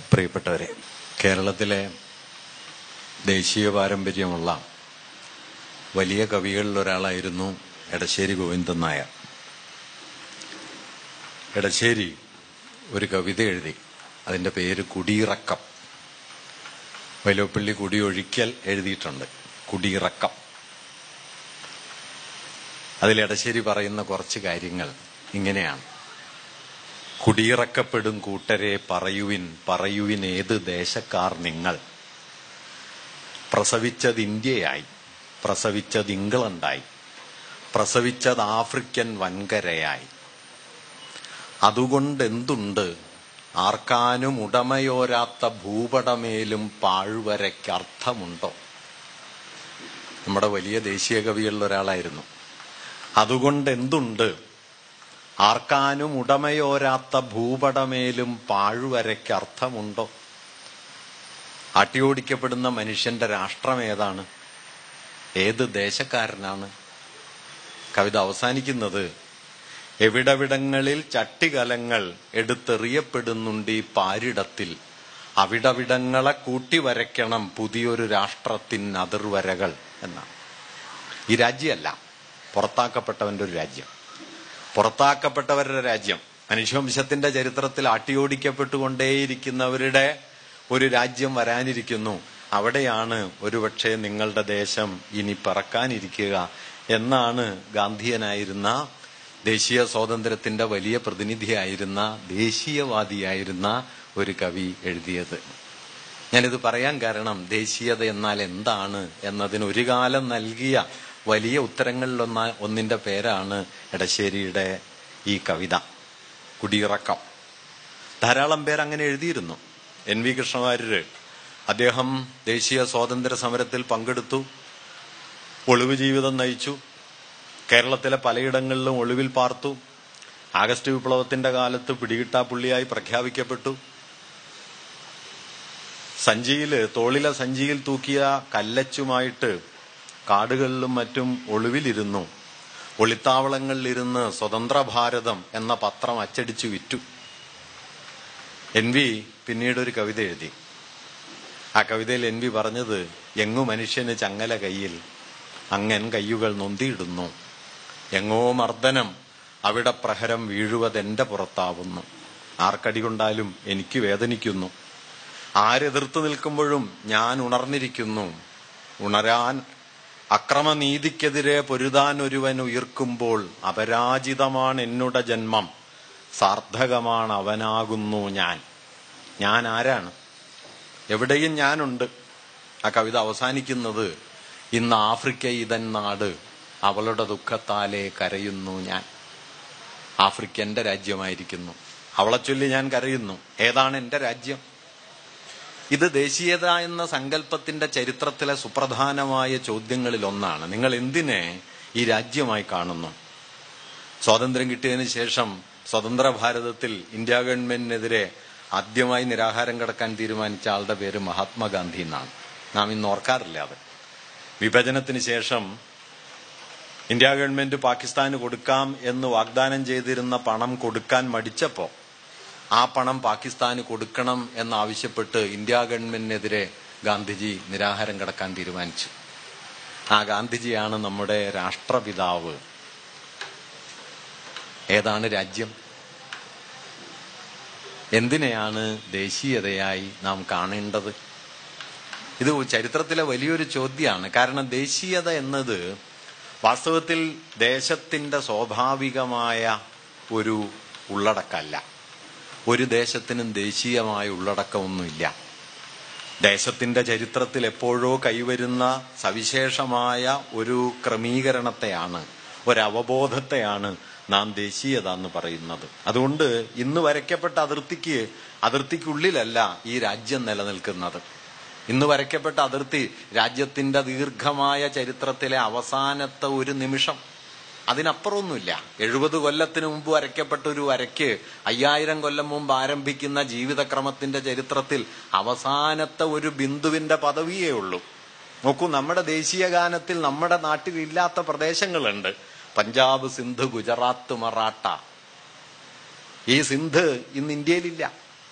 പ്രിയപ്പെട്ടവരെ കേരളത്തിലെ ദേശീയ പാരമ്പര്യമുള്ള വലിയ കവികളിൽ ഒരാളായിരുന്നു എടശ്ശേരി ഗോവിന്ദൻ നായർ എടശ്ശേരി ഒരു കവിത എഴുതി അതിന്റെ പേര് കുടിയിറക്കം വൈലോപ്പള്ളി കുടിയൊഴിക്കൽ എഴുതിയിട്ടുണ്ട് കുടിയിറക്കം അതിൽ എടശ്ശേരി പറയുന്ന കുറച്ച് കാര്യങ്ങൾ ഇങ്ങനെയാണ് കുടിയിറക്കപ്പെടും കൂട്ടരെ പറയുവിൻ പറയുവിൻ ഏത് ദേശക്കാർ നിങ്ങൾ പ്രസവിച്ചത് ഇന്ത്യയായി പ്രസവിച്ചത് ഇംഗ്ലണ്ടായി പ്രസവിച്ചത് ആഫ്രിക്കൻ വൻകരയായി അതുകൊണ്ടെന്തുണ്ട് ആർക്കാനും ഉടമയോരാത്ത ഭൂപടമേലും പാഴ്വരയ്ക്ക് അർത്ഥമുണ്ടോ നമ്മുടെ വലിയ ദേശീയ കവികളിൽ ഒരാളായിരുന്നു അതുകൊണ്ട് എന്തുണ്ട് ആർക്കാനും ഉടമയോരാത്ത ഭൂപടമേലും പാഴ്വരയ്ക്ക് അർത്ഥമുണ്ടോ അട്ടിയോടിക്കപ്പെടുന്ന മനുഷ്യന്റെ രാഷ്ട്രം ഏതാണ് ഏത് ദേശക്കാരനാണ് കവിത അവസാനിക്കുന്നത് എവിടവിടങ്ങളിൽ ചട്ടികലങ്ങൾ എടുത്തെറിയപ്പെടുന്നുണ്ട് ഈ പാരിടത്തിൽ അവിടവിടങ്ങളെ കൂട്ടി വരയ്ക്കണം പുതിയൊരു രാഷ്ട്രത്തിന് അതിർവരകൾ എന്നാണ് ഈ രാജ്യമല്ല പുറത്താക്കപ്പെട്ടവന്റെ ഒരു രാജ്യം പുറത്താക്കപ്പെട്ടവരുടെ രാജ്യം മനുഷ്യവംശത്തിന്റെ ചരിത്രത്തിൽ ആട്ടിയോടിക്കപ്പെട്ടുകൊണ്ടേയിരിക്കുന്നവരുടെ ഒരു രാജ്യം വരാനിരിക്കുന്നു അവിടെയാണ് ഒരുപക്ഷെ നിങ്ങളുടെ ദേശം ഇനി പറക്കാനിരിക്കുക എന്നാണ് ഗാന്ധിയനായിരുന്ന ദേശീയ സ്വാതന്ത്ര്യത്തിന്റെ വലിയ പ്രതിനിധിയായിരുന്ന ദേശീയവാദിയായിരുന്ന ഒരു കവി എഴുതിയത് ഞാനിത് പറയാൻ കാരണം ദേശീയത എന്നാൽ എന്താണ് എന്നതിന് ഒരു കാലം നൽകിയ വലിയ ഉത്തരങ്ങളിലൊന്ന ഒന്നിന്റെ പേരാണ് എടശ്ശേരിയുടെ ഈ കവിത കുടിയിറക്കം ധാരാളം പേർ അങ്ങനെ എഴുതിയിരുന്നു എൻ വി കൃഷ്ണവാര്യര് അദ്ദേഹം ദേശീയ സ്വാതന്ത്ര്യ സമരത്തിൽ പങ്കെടുത്തു ഒളിവ് ജീവിതം നയിച്ചു കേരളത്തിലെ പലയിടങ്ങളിലും ഒളിവിൽ പാർത്തു ആഗസ്റ്റ് വിപ്ലവത്തിന്റെ കാലത്ത് പിടികിട്ടാപ്പുള്ളിയായി പ്രഖ്യാപിക്കപ്പെട്ടു സഞ്ചിയില് തോളിലെ സഞ്ചിയിൽ തൂക്കിയ കല്ലച്ചുമായിട്ട് കാടുകളിലും മറ്റും ഒളിവിലിരുന്നു ഒളിത്താവളങ്ങളിലിരുന്ന് സ്വതന്ത്ര ഭാരതം എന്ന പത്രം അച്ചടിച്ചു വിറ്റു എൻ വി പിന്നീട് ഒരു കവിത എഴുതി ആ കവിതയിൽ എൻ വി പറഞ്ഞത് എങ്ങു മനുഷ്യന് ചങ്ങല കയ്യിൽ അങ്ങൻ കയ്യുകൾ നൊന്തിയിടുന്നു എങ്ങോ മർദ്ദനം അവിടെ പ്രഹരം വീഴുവതെന്റെ പുറത്താവുന്നു ആർക്കടി കൊണ്ടാലും എനിക്ക് വേദനിക്കുന്നു ആരെതിർത്തു നിൽക്കുമ്പോഴും ഞാൻ ഉണർന്നിരിക്കുന്നു ഉണരാൻ അക്രമനീതിക്കെതിരെ പൊരുതാൻ ഒരുവൻ ഉയർക്കുമ്പോൾ അപരാജിതമാണ് എന്നുടെ ജന്മം സാർത്ഥകമാണ് അവനാകുന്നു ഞാൻ ഞാൻ ആരാണ് എവിടെയും ഞാനുണ്ട് ആ കവിത അവസാനിക്കുന്നത് ഇന്ന് ആഫ്രിക്ക ഇതൻ നാട് അവളുടെ ദുഃഖത്താലെ കരയുന്നു ഞാൻ ആഫ്രിക്ക എന്റെ രാജ്യമായിരിക്കുന്നു അവളെ ചൊല്ലി ഞാൻ കരയുന്നു ഏതാണ് എന്റെ രാജ്യം ഇത് ദേശീയത എന്ന സങ്കല്പത്തിന്റെ ചരിത്രത്തിലെ സുപ്രധാനമായ ചോദ്യങ്ങളിൽ ഒന്നാണ് നിങ്ങൾ എന്തിനെ ഈ രാജ്യമായി കാണുന്നു സ്വാതന്ത്ര്യം കിട്ടിയതിനു ശേഷം സ്വതന്ത്ര ഭാരതത്തിൽ ഇന്ത്യ ഗവൺമെന്റിനെതിരെ ആദ്യമായി നിരാഹാരം കിടക്കാൻ തീരുമാനിച്ച ആളുടെ പേര് മഹാത്മാഗാന്ധി എന്നാണ് നാം ഇന്ന് ഓർക്കാറില്ല അത് വിഭജനത്തിന് ശേഷം ഇന്ത്യ ഗവൺമെന്റ് പാകിസ്ഥാന് കൊടുക്കാം എന്ന് വാഗ്ദാനം ചെയ്തിരുന്ന പണം കൊടുക്കാൻ മടിച്ചപ്പോ ആ പണം പാകിസ്ഥാന് കൊടുക്കണം എന്നാവശ്യപ്പെട്ട് ഇന്ത്യ ഗവൺമെന്റിനെതിരെ ഗാന്ധിജി നിരാഹാരം കിടക്കാൻ തീരുമാനിച്ചു ആ ഗാന്ധിജിയാണ് നമ്മുടെ രാഷ്ട്രപിതാവ് ഏതാണ് രാജ്യം എന്തിനെയാണ് ദേശീയതയായി നാം കാണേണ്ടത് ഇത് ചരിത്രത്തിലെ വലിയൊരു ചോദ്യമാണ് കാരണം ദേശീയത എന്നത് വാസ്തവത്തിൽ ദേശത്തിന്റെ സ്വാഭാവികമായ ഒരു ഉള്ളടക്കമല്ല ഒരു ദേശത്തിനും ദേശീയമായ ഉള്ളടക്കമൊന്നുമില്ല ദേശത്തിന്റെ ചരിത്രത്തിൽ എപ്പോഴോ കൈവരുന്ന സവിശേഷമായ ഒരു ക്രമീകരണത്തെയാണ് ഒരവബോധത്തെയാണ് നാം ദേശീയത എന്ന് പറയുന്നത് അതുകൊണ്ട് ഇന്ന് വരയ്ക്കപ്പെട്ട അതിർത്തിക്ക് അതിർത്തിക്കുള്ളിലല്ല ഈ രാജ്യം നിലനിൽക്കുന്നത് ഇന്ന് വരയ്ക്കപ്പെട്ട അതിർത്തി രാജ്യത്തിന്റെ ദീർഘമായ ചരിത്രത്തിലെ അവസാനത്തെ ഒരു നിമിഷം അതിനപ്പുറമൊന്നുമില്ല എഴുപത് കൊല്ലത്തിന് മുമ്പ് വരയ്ക്കപ്പെട്ട ഒരു വരയ്ക്ക് അയ്യായിരം കൊല്ലം മുമ്പ് ആരംഭിക്കുന്ന ജീവിതക്രമത്തിന്റെ ചരിത്രത്തിൽ അവസാനത്തെ ഒരു ബിന്ദുവിന്റെ പദവിയേ ഉള്ളൂ നോക്കൂ നമ്മുടെ ദേശീയ ഗാനത്തിൽ നമ്മുടെ നാട്ടിൽ ഇല്ലാത്ത പ്രദേശങ്ങളുണ്ട് പഞ്ചാബ് സിന്ധ് ഗുജറാത്ത് മറാഠ ഈ സിന്ധ് ഇന്ന് ഇന്ത്യയിലില്ല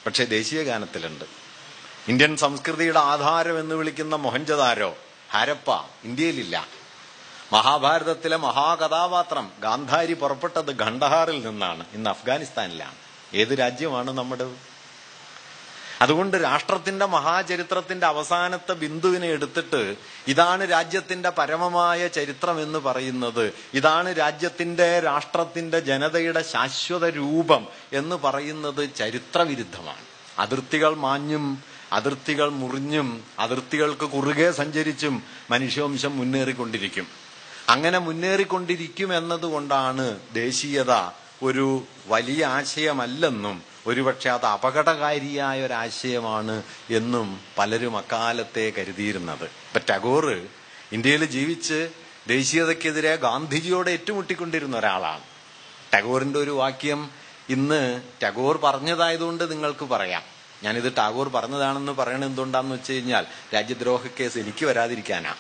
പക്ഷേ ദേശീയ ഗാനത്തിലുണ്ട് ഇന്ത്യൻ സംസ്കൃതിയുടെ ആധാരം എന്ന് വിളിക്കുന്ന മൊഹഞ്ചദാരോ ഹരപ്പ ഇന്ത്യയിലില്ല മഹാഭാരതത്തിലെ മഹാകഥാപാത്രം ഗാന്ധാരി പുറപ്പെട്ടത് ഖണ്ഡഹാറിൽ നിന്നാണ് ഇന്ന് അഫ്ഗാനിസ്ഥാനിലാണ് ഏത് രാജ്യമാണ് നമ്മുടെ അതുകൊണ്ട് രാഷ്ട്രത്തിന്റെ മഹാചരിത്രത്തിന്റെ അവസാനത്തെ ബിന്ദുവിനെ എടുത്തിട്ട് ഇതാണ് രാജ്യത്തിന്റെ പരമമായ ചരിത്രം എന്ന് പറയുന്നത് ഇതാണ് രാജ്യത്തിന്റെ രാഷ്ട്രത്തിന്റെ ജനതയുടെ ശാശ്വത രൂപം എന്ന് പറയുന്നത് ചരിത്രവിരുദ്ധമാണ് അതിർത്തികൾ മാഞ്ഞും അതിർത്തികൾ മുറിഞ്ഞും അതിർത്തികൾക്ക് കുറുകെ സഞ്ചരിച്ചും മനുഷ്യവംശം മുന്നേറിക്കൊണ്ടിരിക്കും അങ്ങനെ മുന്നേറിക്കൊണ്ടിരിക്കും എന്നതുകൊണ്ടാണ് ദേശീയത ഒരു വലിയ ആശയമല്ലെന്നും ഒരുപക്ഷെ അത് അപകടകാരിയായ ഒരാശയമാണ് എന്നും പലരും അക്കാലത്തെ കരുതിയിരുന്നത് ഇപ്പൊ ടാഗോർ ഇന്ത്യയിൽ ജീവിച്ച് ദേശീയതയ്ക്കെതിരെ ഗാന്ധിജിയോട് ഏറ്റുമുട്ടിക്കൊണ്ടിരുന്ന ഒരാളാണ് ടാഗോറിന്റെ ഒരു വാക്യം ഇന്ന് ടാഗോർ പറഞ്ഞതായതുകൊണ്ട് നിങ്ങൾക്ക് പറയാം ഞാനിത് ടാഗോർ പറഞ്ഞതാണെന്ന് പറയണത് എന്തുകൊണ്ടാന്ന് വെച്ച് കഴിഞ്ഞാൽ രാജ്യദ്രോഹ കേസ് എനിക്ക് വരാതിരിക്കാനാ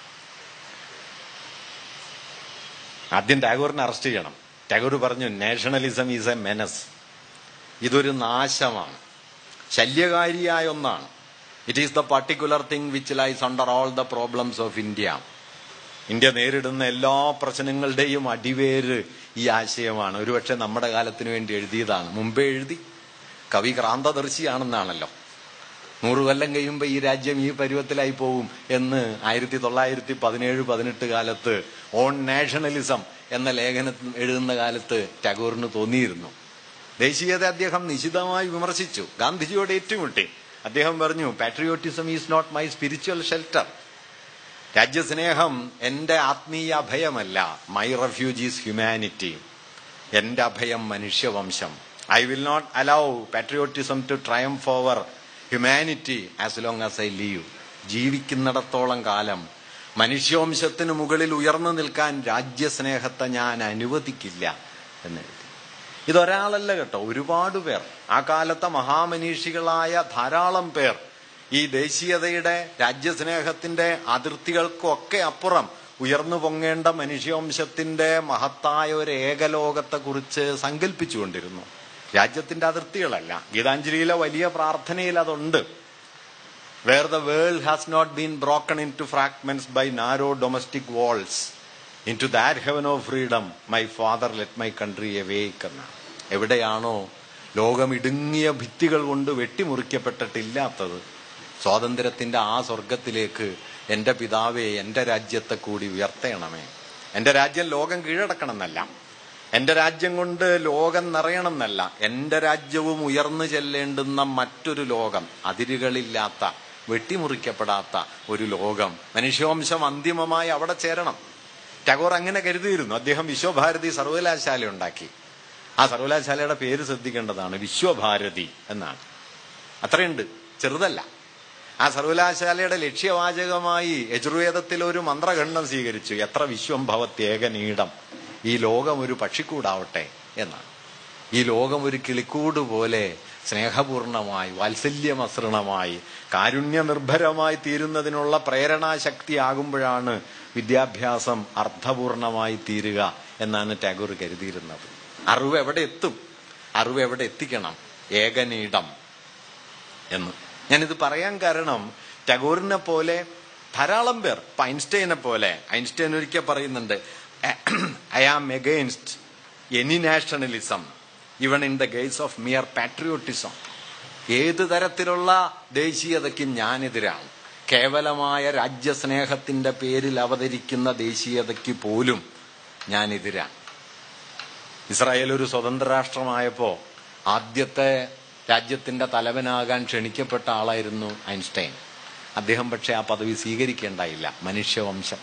ആദ്യം ടാഗോറിനെ അറസ്റ്റ് ചെയ്യണം ടാഗോർ പറഞ്ഞു നാഷണലിസം ഈസ് എ മെനസ് ഇതൊരു നാശമാണ് ശല്യകാരിയായ ഒന്നാണ് it is the particular thing which lies under all the problems of India India നേരിടുന്ന എല്ലാ പ്രശ്നങ്ങളുടെയും അടിവേര് ഈ ആശയമാണ് ഒരുപക്ഷെ നമ്മുടെ കാലത്തിന് വേണ്ടി എഴുതിയതാണ് മുമ്പേ എഴുതി കവി ക്രാന്തദർശിയാണെന്നാണല്ലോ നൂറു കൊല്ലം കഴിയുമ്പോൾ ഈ രാജ്യം ഈ പരുവത്തിലായി പോവും എന്ന് ആയിരത്തി തൊള്ളായിരത്തി പതിനേഴ് പതിനെട്ട് കാലത്ത് ഓൺ നാഷണലിസം എന്ന ലേഖനം എഴുതുന്ന കാലത്ത് ടാഗോറിന് തോന്നിയിരുന്നു ദേശീയത അദ്ദേഹം നിശിതമായി വിമർശിച്ചു ഗാന്ധിജിയോട് ഏറ്റുമുട്ടി അദ്ദേഹം പറഞ്ഞു patriotism is not my spiritual shelter രാജ്യസ്നേഹം എന്റെ ആത്മീയ അഭയമല്ല മൈ റെഫ്യൂജീസ് ഹ്യൂമാനിറ്റി എന്റെ അഭയം മനുഷ്യവംശം I will not allow patriotism to triumph over humanity as long as I live ജീവിക്കുന്നിടത്തോളം കാലം മനുഷ്യവംശത്തിന് മുകളിൽ ഉയർന്നു നിൽക്കാൻ രാജ്യസ്നേഹത്തെ ഞാൻ അനുവദിക്കില്ല എന്നെഴുതി ഇതൊരാളല്ല കേട്ടോ ഒരുപാട് പേർ ആ കാലത്തെ മഹാമനീഷികളായ ധാരാളം പേർ ഈ ദേശീയതയുടെ രാജ്യസ്നേഹത്തിന്റെ അതിർത്തികൾക്കൊക്കെ അപ്പുറം ഉയർന്നു പൊങ്ങേണ്ട മനുഷ്യവംശത്തിന്റെ മഹത്തായ ഒരു ഏകലോകത്തെക്കുറിച്ച് സങ്കല്പിച്ചുകൊണ്ടിരുന്നു രാജ്യത്തിന്റെ അതിർത്തികളല്ല ഗീതാഞ്ജലിയിലെ വലിയ പ്രാർത്ഥനയിൽ അതുണ്ട് where the world has not been broken into fragments by narrow domestic walls into that heaven of freedom my father let my country awake എന്നാണ് എവിടെയാണോ ലോകം ഇടുങ്ങിയ ഭിത്തികൾ കൊണ്ട് വെട്ടിമുറിക്കപ്പെട്ടിട്ടില്ലാത്തത് സ്വാതന്ത്ര്യത്തിന്റെ ആ സ്വർഗത്തിലേക്ക് എന്റെ പിതാവെ എന്റെ രാജ്യത്തെ കൂടി ഉയർത്തണമേ എന്റെ രാജ്യം ലോകം കീഴടക്കണം എന്നല്ല എന്റെ രാജ്യം കൊണ്ട് ലോകം നിറയണം എന്നല്ല എന്റെ രാജ്യവും ഉയർന്നു ചെല്ലേണ്ടുന്ന മറ്റൊരു ലോകം അതിരുകളില്ലാത്ത വെട്ടിമുറിക്കപ്പെടാത്ത ഒരു ലോകം മനുഷ്യവംശം അന്തിമമായി അവിടെ ചേരണം ടാഗോർ അങ്ങനെ കരുതിയിരുന്നു അദ്ദേഹം വിശ്വഭാരതി സർവകലാശാല ഉണ്ടാക്കി ആ സർവകലാശാലയുടെ പേര് ശ്രദ്ധിക്കേണ്ടതാണ് വിശ്വഭാരതി എന്നാണ് അത്രയുണ്ട് ചെറുതല്ല ആ സർവകലാശാലയുടെ ലക്ഷ്യവാചകമായി യജുർവേദത്തിൽ ഒരു മന്ത്രഖണ്ഡം സ്വീകരിച്ചു എത്ര വിശ്വം ഭവത്യേകനീടം ഈ ലോകം ഒരു പക്ഷിക്കൂടാവട്ടെ എന്നാണ് ഈ ലോകം ഒരു കിളിക്കൂട് പോലെ സ്നേഹപൂർണമായി വാത്സല്യമസൃണമായി കാരുണ്യനിർഭരമായി തീരുന്നതിനുള്ള പ്രേരണാശക്തിയാകുമ്പോഴാണ് വിദ്യാഭ്യാസം അർത്ഥപൂർണമായി തീരുക എന്നാണ് ടാഗോർ കരുതിയിരുന്നത് അറിവ് എവിടെ എത്തും അറിവ് എവിടെ എത്തിക്കണം ഏകനീടം എന്ന് ഞാനിത് പറയാൻ കാരണം ടാഗോറിനെ പോലെ ധാരാളം പേർ ഇപ്പൊ ഐൻസ്റ്റൈനെ പോലെ ഐൻസ്റ്റൈൻ ഒരിക്കൽ പറയുന്നുണ്ട് I am against any nationalism even in the guise of mere patriotism ഏത് തരത്തിലുള്ള ദേശീയതയ്ക്കും ഞാനെതിരാണ് കേവലമായ രാജ്യസ്നേഹത്തിന്റെ പേരിൽ അവതരിക്കുന്ന ദേശീയതയ്ക്ക് പോലും ഞാനെതിരാണ് ഇസ്രായേൽ ഒരു സ്വതന്ത്ര രാഷ്ട്രമായപ്പോ ആദ്യത്തെ രാജ്യത്തിന്റെ തലവനാകാൻ ക്ഷണിക്കപ്പെട്ട ആളായിരുന്നു ഐൻസ്റ്റൈൻ അദ്ദേഹം പക്ഷെ ആ പദവി സ്വീകരിക്കേണ്ടായില്ല മനുഷ്യവംശം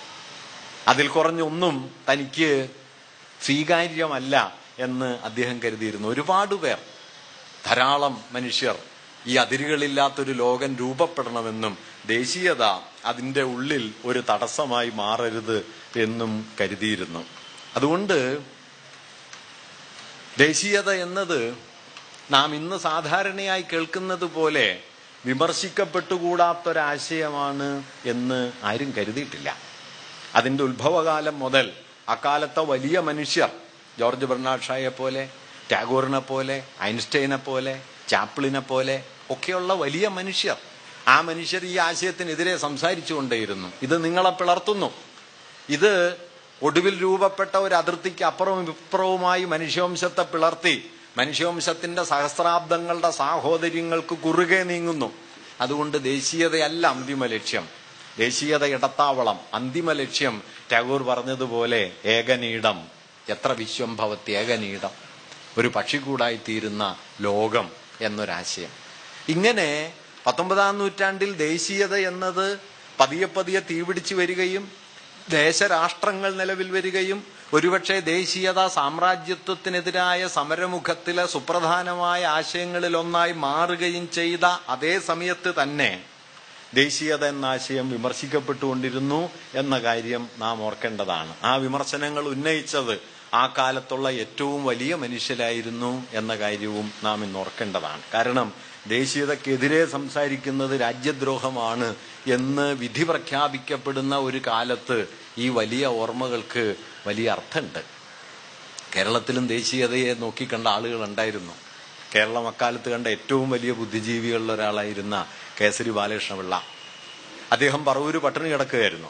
അതിൽ കുറഞ്ഞൊന്നും തനിക്ക് സ്വീകാര്യമല്ല എന്ന് അദ്ദേഹം കരുതിയിരുന്നു ഒരുപാട് പേർ ധാരാളം മനുഷ്യർ ഈ അതിരുകളില്ലാത്തൊരു ലോകം രൂപപ്പെടണമെന്നും ദേശീയത അതിന്റെ ഉള്ളിൽ ഒരു തടസ്സമായി മാറരുത് എന്നും കരുതിയിരുന്നു അതുകൊണ്ട് ദേശീയത എന്നത് നാം ഇന്ന് സാധാരണയായി കേൾക്കുന്നത് പോലെ വിമർശിക്കപ്പെട്ടുകൂടാത്തൊരാശയമാണ് എന്ന് ആരും കരുതിയിട്ടില്ല അതിന്റെ ഉത്ഭവകാലം മുതൽ അക്കാലത്തെ വലിയ മനുഷ്യർ ജോർജ് ബെർണാഡ് ഷായെ പോലെ ടാഗോറിനെ പോലെ ഐൻസ്റ്റൈനെ പോലെ ചാപ്പിളിനെ പോലെ ഒക്കെയുള്ള വലിയ മനുഷ്യർ ആ മനുഷ്യർ ഈ ആശയത്തിനെതിരെ സംസാരിച്ചുകൊണ്ടേയിരുന്നു ഇത് നിങ്ങളെ പിളർത്തുന്നു ഇത് ഒടുവിൽ രൂപപ്പെട്ട ഒരു അതിർത്തിക്ക് അപ്പുറവും ഇപ്പുറവുമായി മനുഷ്യവംശത്തെ പിളർത്തി മനുഷ്യവംശത്തിന്റെ സഹസ്രാബ്ദങ്ങളുടെ സാഹോദര്യങ്ങൾക്ക് കുറുകെ നീങ്ങുന്നു അതുകൊണ്ട് ദേശീയതയല്ല അന്തിമ ലക്ഷ്യം ദേശീയത ഇടത്താവളം അന്തിമ ലക്ഷ്യം ടാഗോർ പറഞ്ഞതുപോലെ ഏകനീടം എത്ര വിശ്വം ഭവത്തി ഏകനീടം ഒരു പക്ഷിക്കൂടായി തീരുന്ന ലോകം എന്നൊരാശയം ഇങ്ങനെ പത്തൊമ്പതാം നൂറ്റാണ്ടിൽ ദേശീയത എന്നത് പതിയെ പതിയെ തീപിടിച്ചു വരികയും ദേശരാഷ്ട്രങ്ങൾ നിലവിൽ വരികയും ഒരുപക്ഷെ ദേശീയത സാമ്രാജ്യത്വത്തിനെതിരായ സമരമുഖത്തിലെ സുപ്രധാനമായ ആശയങ്ങളിൽ ഒന്നായി മാറുകയും ചെയ്ത അതേ സമയത്ത് തന്നെ ദേശീയത എന്ന ആശയം വിമർശിക്കപ്പെട്ടുകൊണ്ടിരുന്നു എന്ന കാര്യം നാം ഓർക്കേണ്ടതാണ് ആ വിമർശനങ്ങൾ ഉന്നയിച്ചത് ആ കാലത്തുള്ള ഏറ്റവും വലിയ മനുഷ്യരായിരുന്നു എന്ന കാര്യവും നാം ഇന്ന് ഓർക്കേണ്ടതാണ് കാരണം ദേശീയതക്കെതിരെ സംസാരിക്കുന്നത് രാജ്യദ്രോഹമാണ് എന്ന് വിധി പ്രഖ്യാപിക്കപ്പെടുന്ന ഒരു കാലത്ത് ഈ വലിയ ഓർമ്മകൾക്ക് വലിയ അർത്ഥമുണ്ട് കേരളത്തിലും ദേശീയതയെ നോക്കിക്കണ്ട ആളുകൾ ഉണ്ടായിരുന്നു കേരളം അക്കാലത്ത് കണ്ട ഏറ്റവും വലിയ ബുദ്ധിജീവികളിൽ ഒരാളായിരുന്ന കേസരി ബാലകൃഷ്ണപിള്ള അദ്ദേഹം പറവൂര് പട്ടിണി കിടക്കുകയായിരുന്നു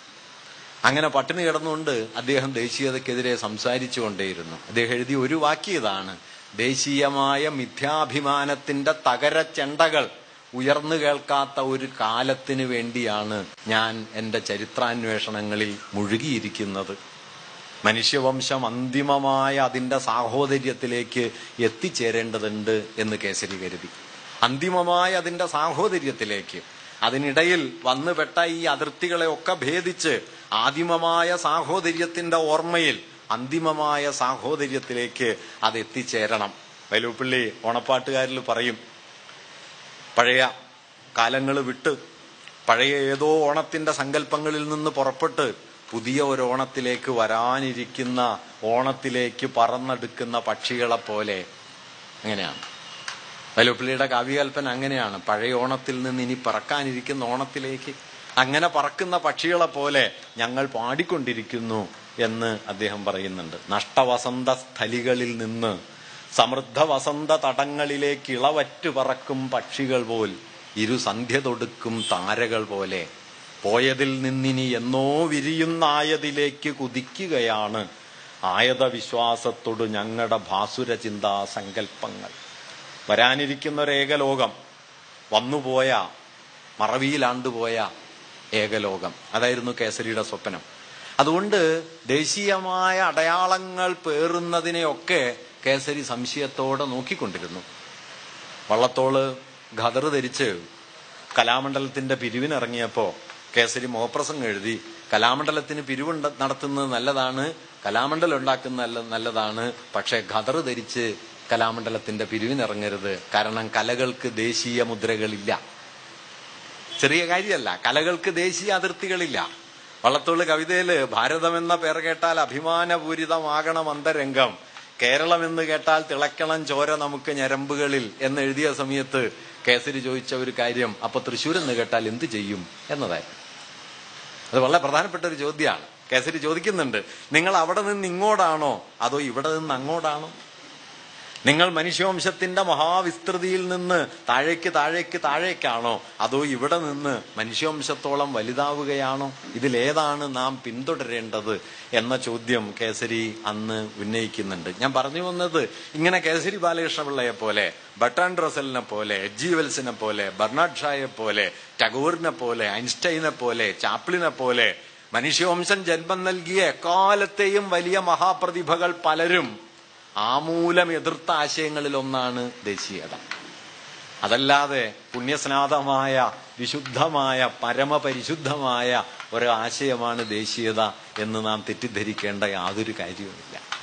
അങ്ങനെ പട്ടിണി കിടന്നുകൊണ്ട് അദ്ദേഹം ദേശീയതക്കെതിരെ സംസാരിച്ചുകൊണ്ടേയിരുന്നു അദ്ദേഹം എഴുതിയ ഒരു വാക്യം ഇതാണ് ദേശീയമായ മിഥ്യാഭിമാനത്തിന്റെ തകരച്ചെണ്ടകൾ ഉയർന്നു കേൾക്കാത്ത ഒരു കാലത്തിന് വേണ്ടിയാണ് ഞാൻ എൻ്റെ ചരിത്രാന്വേഷണങ്ങളിൽ മുഴുകിയിരിക്കുന്നത് മനുഷ്യവംശം അന്തിമമായ അതിന്റെ സാഹോദര്യത്തിലേക്ക് എത്തിച്ചേരേണ്ടതുണ്ട് എന്ന് കേസരി കരുതി അന്തിമമായ അതിന്റെ സാഹോദര്യത്തിലേക്ക് അതിനിടയിൽ വന്നുപെട്ട ഈ അതിർത്തികളെ ഒക്കെ ഭേദിച്ച് ആദിമമായ സാഹോദര്യത്തിന്റെ ഓർമ്മയിൽ അന്തിമമായ സാഹോദര്യത്തിലേക്ക് അത് എത്തിച്ചേരണം വൈലൂപ്പള്ളി ഓണപ്പാട്ടുകാരിൽ പറയും പഴയ കാലങ്ങൾ വിട്ട് പഴയ ഏതോ ഓണത്തിന്റെ സങ്കല്പങ്ങളിൽ നിന്ന് പുറപ്പെട്ട് പുതിയ ഒരു ഓണത്തിലേക്ക് വരാനിരിക്കുന്ന ഓണത്തിലേക്ക് പറന്നെടുക്കുന്ന പക്ഷികളെ പോലെ അങ്ങനെയാണ് വലുപ്പിള്ളിയുടെ കാവ്യകൽപ്പന അങ്ങനെയാണ് പഴയ ഓണത്തിൽ നിന്ന് ഇനി പറക്കാനിരിക്കുന്ന ഓണത്തിലേക്ക് അങ്ങനെ പറക്കുന്ന പക്ഷികളെ പോലെ ഞങ്ങൾ പാടിക്കൊണ്ടിരിക്കുന്നു എന്ന് അദ്ദേഹം പറയുന്നുണ്ട് നഷ്ടവസന്ത സ്ഥലികളിൽ നിന്ന് സമൃദ്ധ വസന്ത തടങ്ങളിലേക്ക് ഇളവറ്റു പറക്കും പക്ഷികൾ പോൽ ഇരു സന്ധ്യ തൊടുക്കും താരകൾ പോലെ പോയതിൽ നിന്നിനി എന്നോ വിരിയുന്നായതിലേക്ക് കുതിക്കുകയാണ് ആയത വിശ്വാസത്തോട് ഞങ്ങളുടെ ഭാസുര ചിന്താ സങ്കല്പങ്ങൾ വരാനിരിക്കുന്ന ഒരു ഏകലോകം വന്നുപോയ മറവിയിലാണ്ടുപോയ ഏകലോകം അതായിരുന്നു കേസരിയുടെ സ്വപ്നം അതുകൊണ്ട് ദേശീയമായ അടയാളങ്ങൾ പേറുന്നതിനെയൊക്കെ കേസരി സംശയത്തോടെ നോക്കിക്കൊണ്ടിരുന്നു വള്ളത്തോള് ഖദർ ധരിച്ച് കലാമണ്ഡലത്തിന്റെ പിരിവിനിറങ്ങിയപ്പോ കേസരി മുഖപ്രസംഗം എഴുതി കലാമണ്ഡലത്തിന് പിരിവ് നടത്തുന്നത് നല്ലതാണ് കലാമണ്ഡലം ഉണ്ടാക്കുന്നത് നല്ല നല്ലതാണ് പക്ഷെ ഖദർ ധരിച്ച് കലാമണ്ഡലത്തിന്റെ പിരിവിനിറങ്ങരുത് കാരണം കലകൾക്ക് ദേശീയ മുദ്രകളില്ല ചെറിയ കാര്യമല്ല കലകൾക്ക് ദേശീയ അതിർത്തികളില്ല വള്ളത്തോള് കവിതയില് ഭാരതം എന്ന പേർ കേട്ടാൽ അഭിമാനപൂരിതമാകണം അന്തരംഗം കേരളം എന്ന് കേട്ടാൽ തിളക്കണം ചോര നമുക്ക് ഞരമ്പുകളിൽ എന്ന് എഴുതിയ സമയത്ത് കേസരി ചോദിച്ച ഒരു കാര്യം അപ്പൊ തൃശ്ശൂർ എന്ന് കേട്ടാൽ എന്ത് ചെയ്യും എന്നതായിരുന്നു അത് വളരെ പ്രധാനപ്പെട്ട ഒരു ചോദ്യമാണ് കേസരി ചോദിക്കുന്നുണ്ട് നിങ്ങൾ അവിടെ നിന്ന് ഇങ്ങോട്ടാണോ അതോ ഇവിടെ നിന്ന് അങ്ങോട്ടാണോ നിങ്ങൾ മനുഷ്യവംശത്തിന്റെ മഹാവിസ്തൃതിയിൽ നിന്ന് താഴേക്ക് താഴേക്ക് താഴേക്കാണോ അതോ ഇവിടെ നിന്ന് മനുഷ്യവംശത്തോളം വലുതാവുകയാണോ ഇതിലേതാണ് നാം പിന്തുടരേണ്ടത് എന്ന ചോദ്യം കേസരി അന്ന് ഉന്നയിക്കുന്നുണ്ട് ഞാൻ പറഞ്ഞു വന്നത് ഇങ്ങനെ കേസരി ബാലകൃഷ്ണപിള്ളയെ പോലെ ബട്ടാൻ റസലിനെ പോലെ എജ് ജി വെൽസിനെ പോലെ ബർണാഡ് ഷായെ പോലെ ടഗോറിനെ പോലെ ഐൻസ്റ്റൈനെ പോലെ ചാപ്ലിനെ പോലെ മനുഷ്യവംശം ജന്മം നൽകിയ എക്കാലത്തെയും വലിയ മഹാപ്രതിഭകൾ പലരും ആമൂലം എതിർത്ത ആശയങ്ങളിൽ ഒന്നാണ് ദേശീയത അതല്ലാതെ പുണ്യസ്നാതമായ വിശുദ്ധമായ പരമപരിശുദ്ധമായ ഒരു ആശയമാണ് ദേശീയത എന്ന് നാം തെറ്റിദ്ധരിക്കേണ്ട യാതൊരു കാര്യവുമില്ല